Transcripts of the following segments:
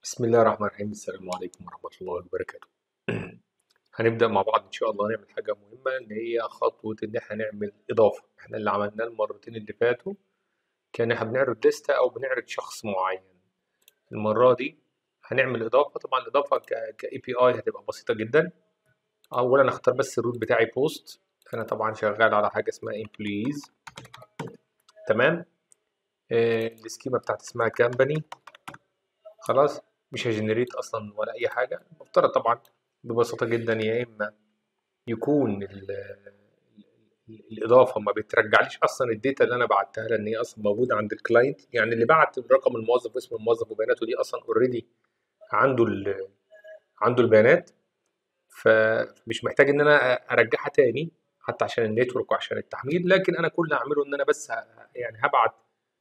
بسم الله الرحمن الرحيم السلام عليكم ورحمة الله وبركاته هنبدأ مع بعض إن شاء الله نعمل حاجة مهمة اللي هي خطوة إن إحنا نعمل إضافة إحنا اللي عملناه المرتين اللي فاتوا كان إحنا بنعرض لستة أو بنعرض شخص معين المرة دي هنعمل إضافة طبعا الإضافة ك اي بي اي هتبقى بسيطة جدا أولا أختار بس الروت بتاعي بوست أنا طبعا شغال على حاجة اسمها employees تمام آه السكيما بتاعتي اسمها كامباني خلاص مش هجنريت اصلا ولا اي حاجه مفترض طبعا ببساطه جدا يا اما يكون ال ال الاضافه ما بترجعليش اصلا الداتا اللي انا بعتها لان هي اصلا موجوده عند الكلاينت يعني اللي بعت رقم الموظف واسم الموظف وبياناته دي اصلا اوريدي عنده ال عنده البيانات فمش محتاج ان انا ارجعها تاني حتى عشان النتورك وعشان التحميل لكن انا كل اللي هعمله ان انا بس يعني هبعت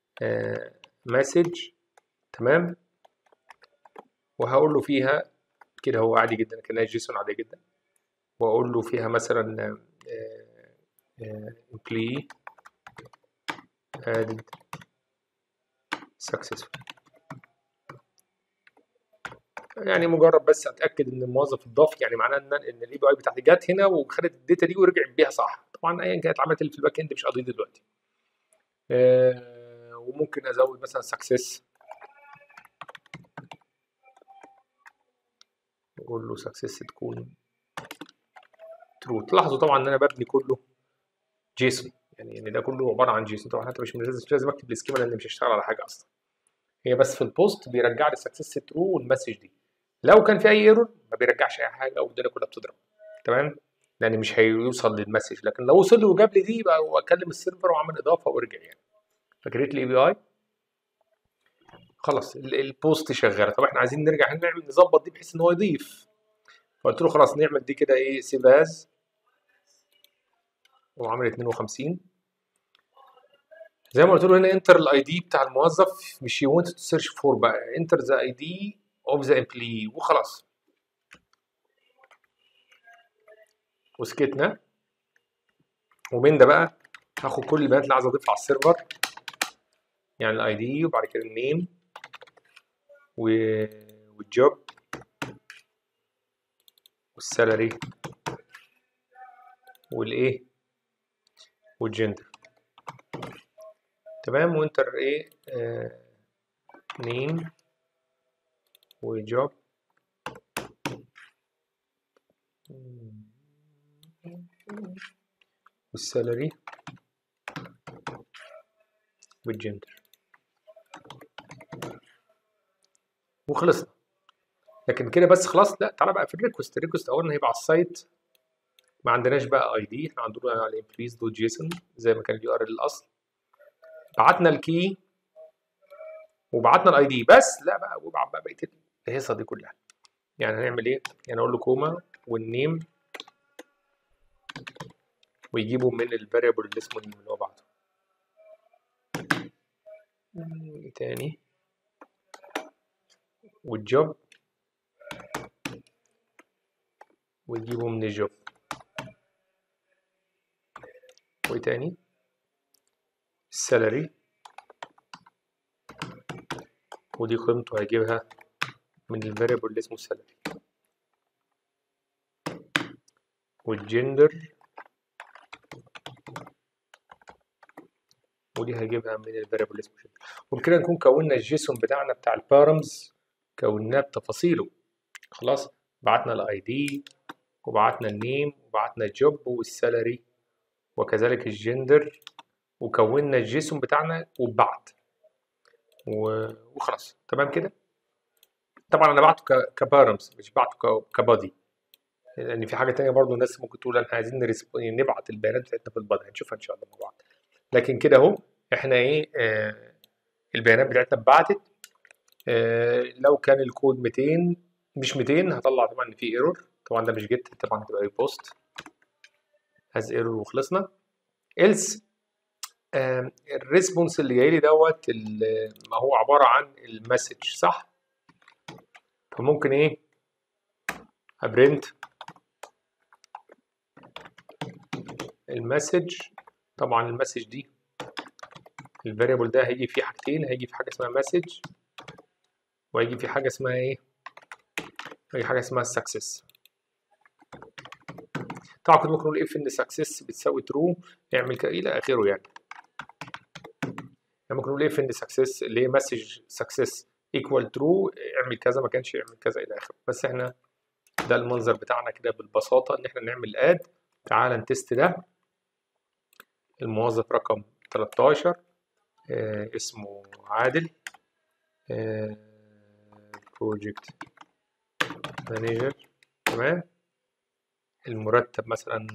مسج تمام وهقول له فيها كده هو عادي جدا كانها جيسون عادية جدا واقول له فيها مثلا employee added successful يعني مجرد بس اتاكد ان الموظف اتضاف يعني معناه ان ان الاي بي اي بتاعتي جت هنا وخدت الداتا دي ورجعت بيها صح طبعا ايا كانت عملت اللي في الباك اند مش قضيه دلوقتي آه وممكن ازود مثلا سكسس اقول له سكسس تكون ترو تلاحظوا طبعا ان انا ببني كله جيسون يعني يعني ده كله عباره عن جيسون طبعا حتى مش مش لازم اكتب السكيما لان مش هشتغل على حاجه اصلا هي بس في البوست بيرجع لي سكسس ترو والمسج دي لو كان في اي ايرور ما بيرجعش اي حاجه والدنيا كلها بتضرب تمام لان مش هيوصل للمسج لكن لو وصل لي وجاب لي دي بقى واكلم السيرفر واعمل اضافه وارجع يعني فكريت الاي بي اي خلاص البوست شغاله طب احنا عايزين نرجع نعمل نظبط دي بحيث ان هو يضيف فقلت له خلاص نعمل دي كده ايه سيف از وعمل 52 زي ما قلت له هنا انتر الاي دي بتاع الموظف مش يو ونت تو سيرش فور بقى انتر ذا اي دي اوف ذا امبلوي وخلاص وسكتنا ومن ده بقى هاخد كل البيانات اللي عايز اضيفها على السيرفر يعني الاي دي وبعد كده النيم والجوب والسالري والايه والجندر تمام وانتر ايه آه نيم وجوب والسالري والجندر وخلصنا لكن كده بس خلاص لا تعالى بقى في الريكوست الريكوست اولا هيبقى على السايت ما عندناش بقى اي دي احنا عندنا على الامبليز دوت جيسون زي ما كان اليو ار ال الاصل بعتنا الكي وبعتنا الاي دي بس لا بقى وابعت بقى بقيه الهيصه دي كلها يعني هنعمل ايه يعني اقول له كوما والنيم ويجيبه من الفاريبل اللي اسمه النيم اللي هو بعته تاني والجوب ويجيبه من الجوب وايه تاني السالري ودي قيمته هيجيبها من الفاريبل اللي اسمه سالري والجندر ودي هجيبها من الفاريبل اللي اسمه جندر وبكده نكون كونا الجيسون بتاعنا بتاع البارامز كوناه بتفاصيله خلاص بعتنا الاي دي وبعتنا النيم وبعتنا الجوب والسالري وكذلك الجندر وكونا الجيسون بتاعنا وبعت وخلاص تمام كده طبعا انا بعته كبارامز مش بعته كبادي لان في حاجه تانية برضو الناس ممكن تقول احنا عايزين نبعت البيانات بتاعتنا في البادي هنشوفها ان شاء الله مع بعض لكن كده اهو احنا ايه آه البيانات بتاعتنا اتبعتت آه لو كان الكود 200 مش 200 هطلع طبعا ان في ايرور طبعا ده مش جيت طبعا هتبقى بوست هاز ايرور وخلصنا else آه الريسبونس اللي جاي لي دوت ما هو عباره عن المسج صح فممكن ايه ابرنت المسج طبعا المسج دي الفاريبل ده هيجي فيه حاجتين هيجي في حاجه اسمها مسج وهيجي في حاجه اسمها ايه هيجي حاجه اسمها السكسس طبعا كنت ممكن نقول اف ان سكسس بتساوي ترو نعمل كده الى اخره يعني يعني ممكن نقول اف ان سكسس اللي هي مسج سكسس ايكوال ترو اعمل كذا ما كانش يعمل كذا الى اخره بس احنا ده المنظر بتاعنا كده بالبساطه ان احنا نعمل اد تعال نتست ده الموظف رقم 13 آه اسمه عادل بروجكت مانجر تمام المرتب مثلا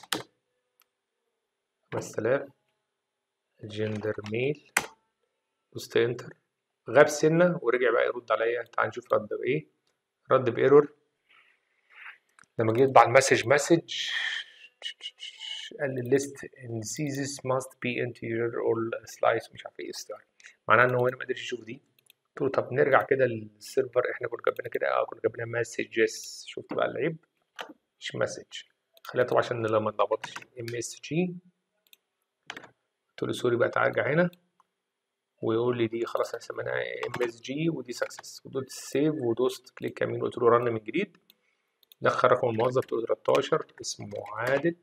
5000 الجندر ميل دوست انتر غاب سنة ورجع بقى يرد عليا تعال نشوف رد بايه رد بايرور لما جيت بعد مسج مسج قال لي الليست indices must be integer or slice مش عارف ايه ستار معناه ان هو هنا ما قدرش يشوف دي قلت له طب نرجع كده للسيرفر احنا كنا جايبينها كده اه كنا جايبينها مسجز شفت بقى العيب مش مسج خليها طبعا عشان لما نلخبطش ام اس جي قلت له سوري بقى تعال ارجع هنا ويقول لي دي خلاص احنا سميناها ام اس جي ودي سكسس ودوت سيف ودوست كليك يمين قلت له رن من جديد دخل رقم الموظف قلت له 13 اسمه عادل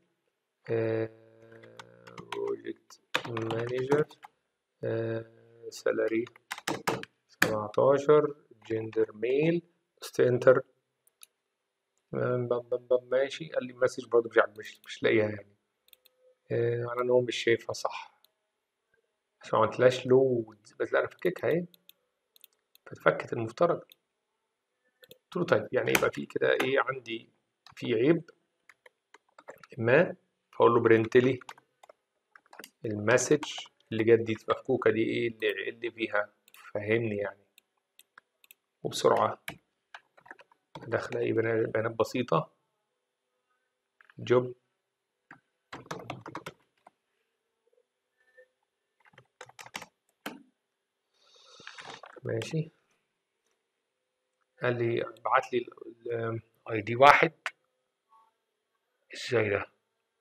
بروجكت مانجر سالري 17 جندر ميل دوست انتر بم بم بم ماشي قال لي مسج برضه مش عارف مش, مش لاقيها يعني آه على ان هو مش شايفها صح عشان ما عملتلهاش لود بس لا انا فككها اهي فاتفكت المفترض قلت له طيب يعني يبقى في كده ايه عندي في عيب ما فاقول له برنت لي المسج اللي جت دي مفكوكه دي ايه اللي, اللي فيها فهمني يعني وبسرعه داخله ايه بيانات بسيطه جوب ماشي قال لي ابعت لي الاي دي واحد ازاي ده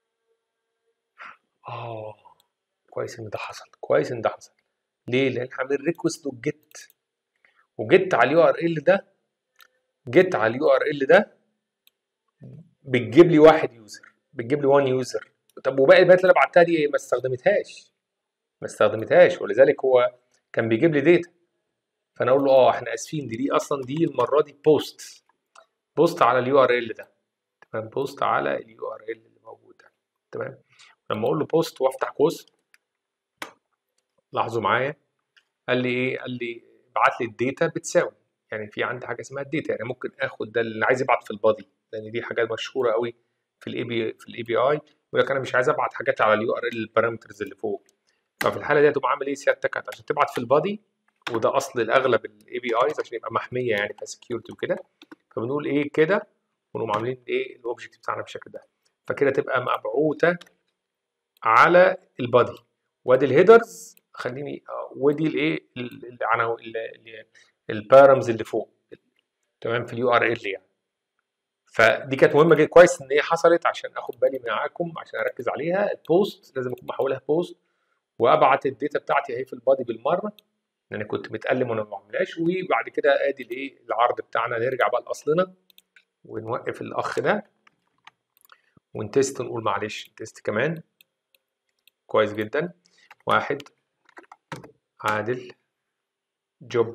اه كويس ان ده حصل كويس ان ده حصل ليه لان عامل ريكوست وجيت وجيت على اليو ار ال ده جيت على اليو ار ال ده بتجيب لي واحد يوزر بتجيب لي 1 يوزر طب وباقي البيانات اللي انا بعتها دي ما استخدمتهاش ما استخدمتهاش ولذلك هو كان بيجيب لي داتا فانا اقول له اه احنا اسفين دي دي اصلا دي المره دي بوست بوست على اليو ار ال ده تمام بوست على اليو ار ال اللي موجود ده تمام لما اقول له بوست وافتح قوس لاحظوا معايا قال لي ايه قال لي ابعت لي الداتا بتساوي يعني في عندي حاجه اسمها الداتا يعني ممكن اخد ده اللي عايز يبعت في البادي لان دي حاجات مشهوره قوي في الاي بي في الاي بي اي يقول لك انا مش عايز ابعت حاجات على اليو ار ال البارامترز اللي فوق ففي الحاله دي هتبقى عامل ايه سيادتك عشان تبعت في البادي وده اصل الاغلب الاي بي ايز عشان يبقى محميه يعني كسكيورتي وكده فبنقول ايه كده ونقوم عاملين ايه الاوبجكت بتاعنا بالشكل ده فكده تبقى مبعوثه على البادي وادي الهيدرز خليني ودي الايه العناوين البارامز اللي فوق تمام في اليو ار ال يعني فدي كانت مهمه جدا كويس ان هي حصلت عشان اخد بالي معاكم عشان اركز عليها البوست لازم اكون بحولها بوست وابعت الداتا بتاعتي اهي في البادي بالمره لان كنت متألم وانا ما بعملهاش وبعد كده ادي الايه العرض بتاعنا نرجع بقى لاصلنا ونوقف الاخ ده ونتست نقول معلش تيست كمان كويس جدا واحد عادل جوب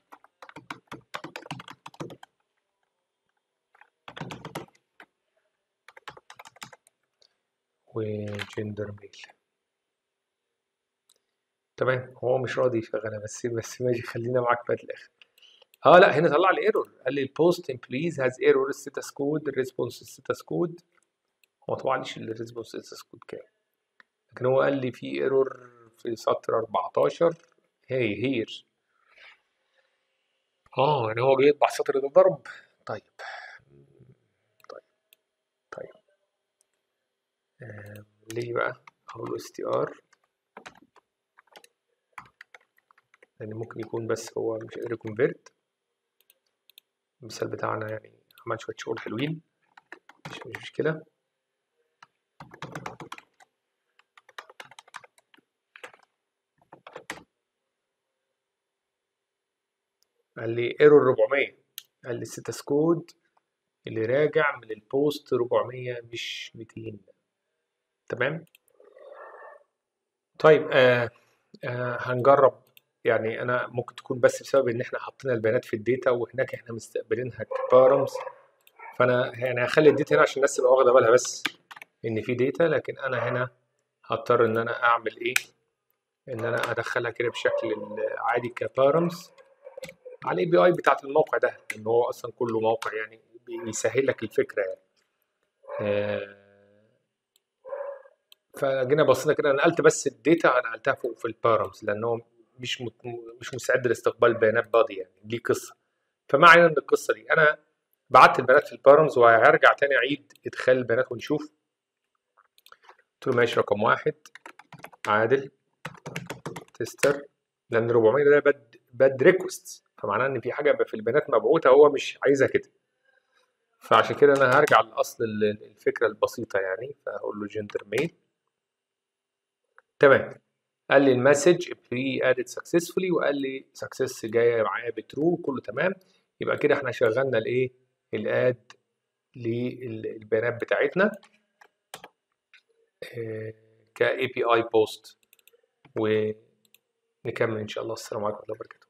وجندر ميل تمام هو مش راضي يشغلها بس بس ماشي خلينا معاك بقى الاخر اه لا هنا طلع لي ايرور قال لي البوست امبليز هاز ايرور ستاتس كود الريسبونس ستاتس كود هو طبعا ليش الريسبونس ستاتس كود كام لكن هو قال لي في ايرور في سطر 14 هي هير اه يعني هو جاي يطبع سطر ده ضرب طيب طيب طيب آه ليه بقى هقول له اس تي ار لان ممكن يكون بس هو مش قادر يكونفيرت المثال بتاعنا يعني عمل شويه شغل حلوين مش مش مشكله قال لي ايرور 400 قال لي الستاتس كود اللي راجع من البوست 400 مش 200 تمام طيب آه آه هنجرب يعني انا ممكن تكون بس بسبب ان احنا حطينا البيانات في الداتا وهناك احنا مستقبلينها كبارامز فانا يعني هخلي الداتا هنا عشان الناس تبقى واخده بالها بس ان في داتا لكن انا هنا هضطر ان انا اعمل ايه ان انا ادخلها كده بشكل عادي كبارامز على الاي بي اي بتاعت الموقع ده ان هو اصلا كله موقع يعني بيسهل لك الفكره يعني آه فجينا بصينا كده نقلت بس الداتا نقلتها فوق في البارامز لان هو مش مت... مش مستعد لاستقبال بيانات بادي يعني دي قصه فما علينا من القصه دي انا بعت البيانات في البارامز وهرجع تاني اعيد ادخال البيانات ونشوف قلت له ماشي رقم واحد عادل تستر لان 400 ده باد باد ريكوست فمعناه ان في حاجه في البيانات مبعوثه هو مش عايزها كده فعشان كده انا هرجع لاصل الفكره البسيطه يعني فهقول له جندر ميل تمام قال لي المسج بري ادد سكسسفولي وقال لي سكسس جايه معايا بترو كله تمام يبقى كده احنا شغلنا الايه الاد للبيانات بتاعتنا كاي بي اي بوست ونكمل ان شاء الله السلام عليكم ورحمه الله وبركاته